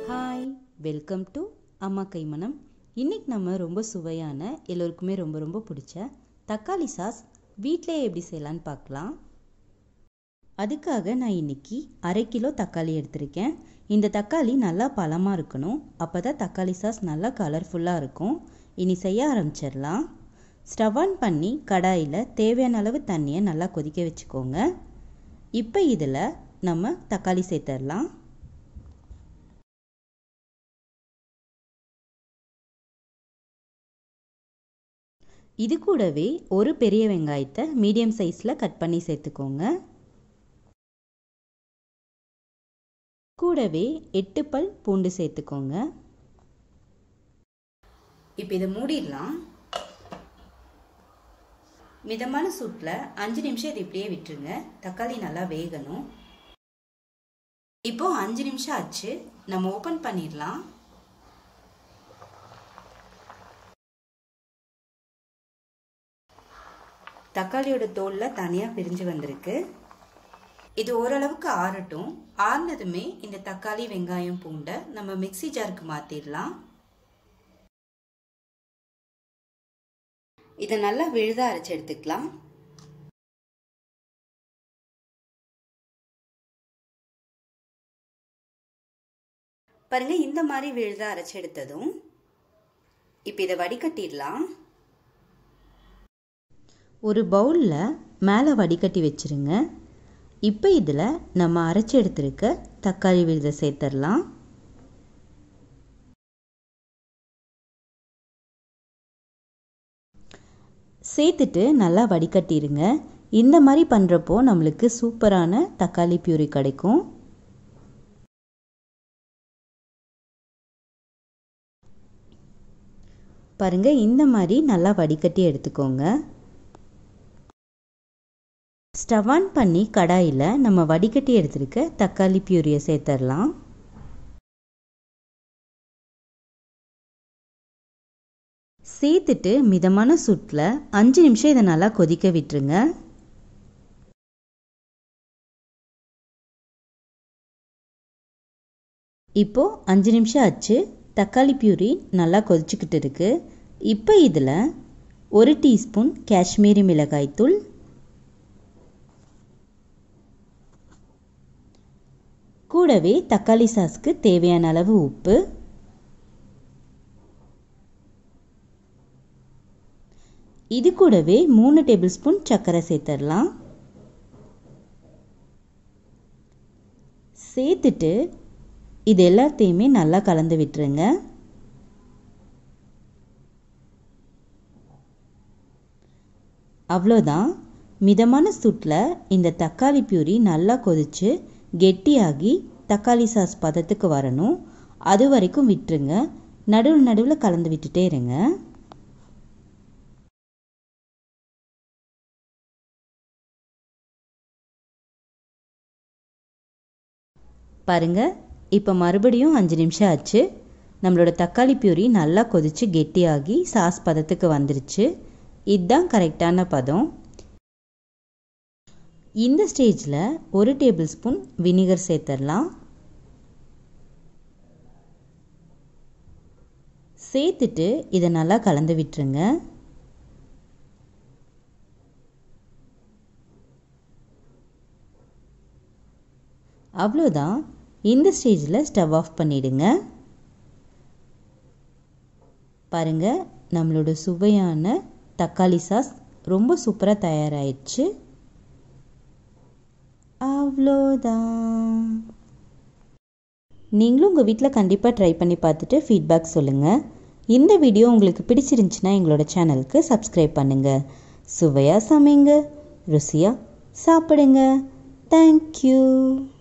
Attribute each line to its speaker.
Speaker 1: hi welcome to அம்மா கைமணம் இன்னைக்கு நம்ம ரொம்ப சுவையான எல்லோருக்குமே ரொம்ப ரொம்ப பிடிச்ச தக்காளி சாஸ் வீட்டிலே எப்படி செய்யலான்னு பார்க்கலாம் அதுக்காக நான் இன்னைக்கு அரை கிலோ தக்காளி எடுத்திருக்கேன் இந்த தக்காளி நல்லா பழமாக இருக்கணும் அப்போ தான் தக்காளி சாஸ் நல்லா கலர்ஃபுல்லாக இருக்கும் இனி செய்ய ஆரம்பிச்சிடலாம் ஸ்டவ் ஆன் பண்ணி கடாயில் தேவையான அளவு தண்ணியை நல்லா கொதிக்க வச்சுக்கோங்க இப்போ இதில் நம்ம தக்காளி சேர்த்துடலாம் இது கூடவே ஒரு பெரிய வெங்காயத்தை மீடியம் சைஸில் கட் பண்ணி சேர்த்துக்கோங்க கூடவே எட்டு பல் பூண்டு சேர்த்துக்கோங்க இப்போ இதை மூடிடலாம் மிதமான சூட்டில் அஞ்சு நிமிஷம் இது இப்படியே விட்டுருங்க தக்காளி நல்லா வேகணும் இப்போ அஞ்சு நிமிஷம் ஆச்சு நம்ம ஓப்பன் பண்ணிடலாம் தக்காளியோட தோலில் தனியாக பிரிஞ்சு வந்திருக்கு இது ஓரளவுக்கு ஆறட்டும் ஆறுனதுமே இந்த தக்காளி வெங்காயம் பூண்டை நம்ம மிக்சி ஜாருக்கு மாற்றிடலாம் இதை நல்லா விழுத அரைச்சி எடுத்துக்கலாம் பாருங்க இந்த மாதிரி விழுத அரைச்சி எடுத்ததும் இப்போ இதை வடிகட்டிடலாம் ஒரு பவுலில் மேலே வடிகட்டி வச்சுருங்க இப்போ இதில் நம்ம அரைச்சி எடுத்துருக்க தக்காளி விழுதை சேர்த்துடலாம் சேர்த்துட்டு நல்லா வடிகட்டிடுங்க இந்த மாதிரி பண்ணுறப்போ நம்மளுக்கு சூப்பரான தக்காளி பியூரி கிடைக்கும் பாருங்க இந்த மாதிரி நல்லா வடிகட்டி எடுத்துக்கோங்க ஸ்டவ் ஆன் பண்ணி கடாயில் நம்ம வடிகட்டி எடுத்துருக்க தக்காளி பியூரியை சேர்த்துடலாம் சேர்த்துட்டு மிதமான சூட்டில் அஞ்சு நிமிஷம் இதை நல்லா கொதிக்க விட்டுருங்க இப்போ அஞ்சு நிமிஷம் ஆச்சு தக்காளி பியூரி நல்லா கொதிச்சுக்கிட்டு இருக்கு இப்போ இதில் ஒரு டீஸ்பூன் காஷ்மீரி மிளகாய்த்தூள் கூடவே தக்காளி சாஸ்க்கு தேவையான அளவு உப்பு இது கூடவே மூணு டேபிள் ஸ்பூன் சர்க்கரை சேர்த்துடலாம் சேர்த்துட்டு இது எல்லாத்தையுமே நல்லா கலந்து விட்டுருங்க அவ்வளோதான் மிதமான சூட்டில் இந்த தக்காளி பியூரி நல்லா கொதிச்சு கெட்டியாகி தக்காளி சாஸ் பதத்துக்கு வரணும் அது வரைக்கும் விட்டுருங்க நடுவில் நடுவில் கலந்து விட்டுட்டே இருங்க பாருங்க இப்போ மறுபடியும் அஞ்சு நிமிஷம் ஆச்சு நம்மளோட தக்காளி பியூரி நல்லா கொதிச்சு கெட்டியாகி சாஸ் பதத்துக்கு வந்துருச்சு இதுதான் கரெக்டான பதம் இந்த ஸ்டேஜில் ஒரு டேபிள் ஸ்பூன் வினிகர் சேர்த்துடலாம் சேர்த்துட்டு இதை நல்லா கலந்து விட்டுருங்க அவ்வளோதான் இந்த ஸ்டேஜில் ஸ்டவ் ஆஃப் பண்ணிடுங்க பாருங்கள் நம்மளோட சுவையான தக்காளி சாஸ் ரொம்ப சூப்பராக தயாராகிடுச்சு அவ்வளோதான் நீங்களும் உங்கள் வீட்டில் கண்டிப்பாக ட்ரை பண்ணி பார்த்துட்டு ஃபீட்பேக் சொல்லுங்கள் இந்த வீடியோ உங்களுக்கு பிடிச்சிருந்துச்சுன்னா எங்களோட சேனலுக்கு சப்ஸ்கிரைப் பண்ணுங்கள் சுவையாக சமைங்க ருசியாக சாப்பிடுங்க தேங்க்யூ